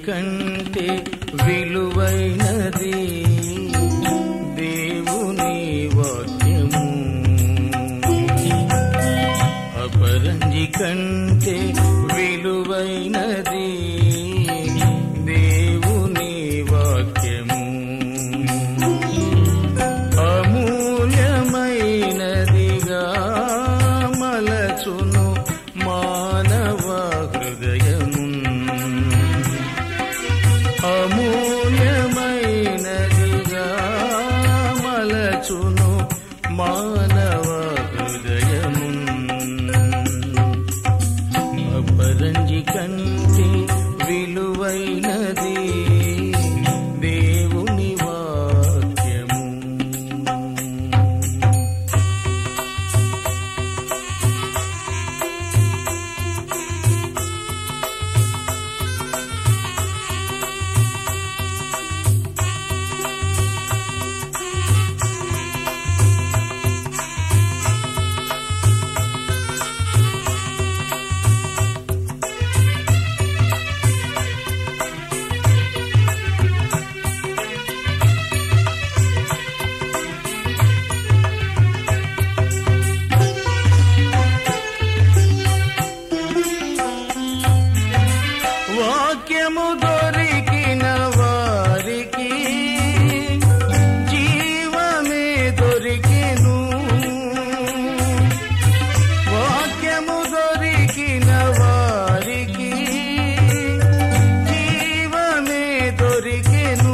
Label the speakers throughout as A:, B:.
A: కంటే విలువైనది దేవుని వాక్యము అపరంజి కంటే విలువైనది దేవుని వాక్యము అమూల్యమైనదిగా మలచును మానవ హృదయము అమూల్యమైనదిగా మలచును మానవ హృదయము అపరంజి కంటే విలువైనది దేవుని వాక్యము వాక్యము దొరికిన వారికి జీవమే దొరికెను వాక్యము దొరికిన వారికి జీవమే దొరికెను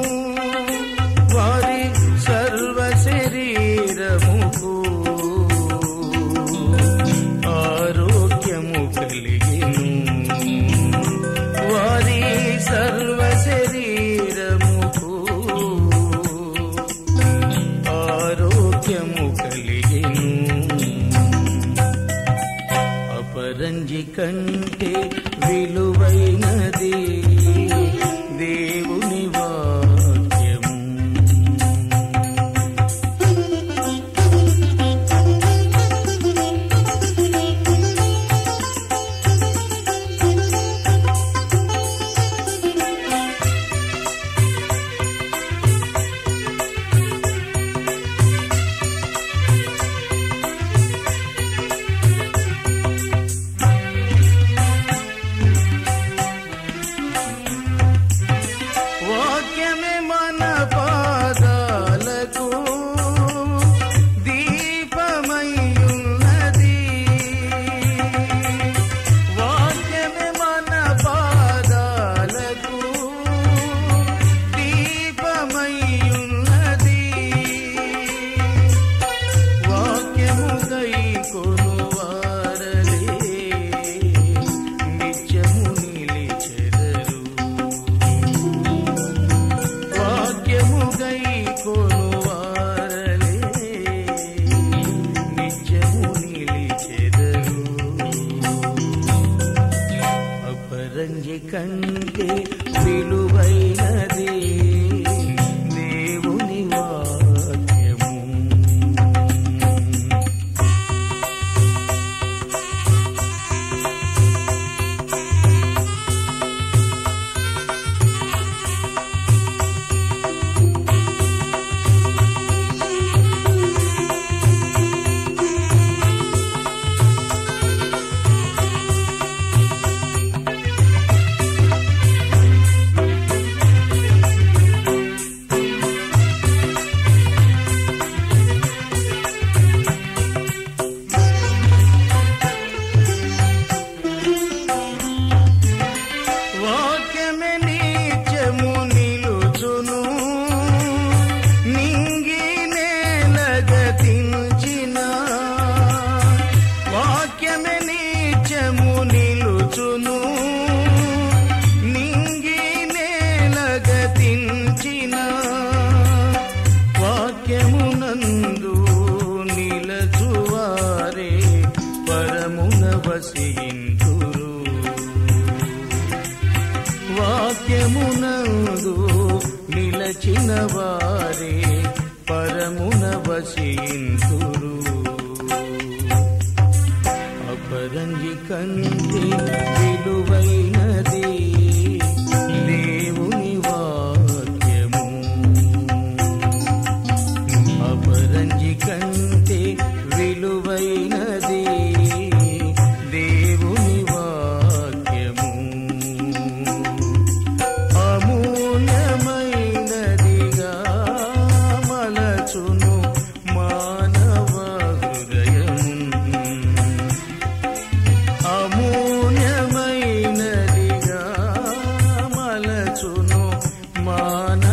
A: వారి సర్వ శరీరముకు ఆరోగ్యము కలిగెను వారి సర్వ శరీరముకు ఆరోగ్యము కలిగెను అపరంజి కంటే విలువైనది దేవుని వాక్యము వాక్యమే మన పాదాలకు దీపమయ్యున్నది వాక్యమే మన పాదాలకు దీపమయ్యున్నది వాక్యము కై కొనువారలే నిత్యము నిలిచెదరు వాక్యము గై కొనువారలే నిత్యము నిలిచెదరు అపరంజి కంటే విలువైనది దేవుని వాక్యము వాక్యమే నిత్యము నిలుచును నింగి నేలగతించిన వాక్యమే నిత్యము నిలుచును నింగి నేలగతించిన వాక్యమునందు నిలచువారే పరమున వసింతురు వాక్యమునందు నిలచిన వారే పరమున వసింతురు అపరంజి కంటే విలువైనది సమాన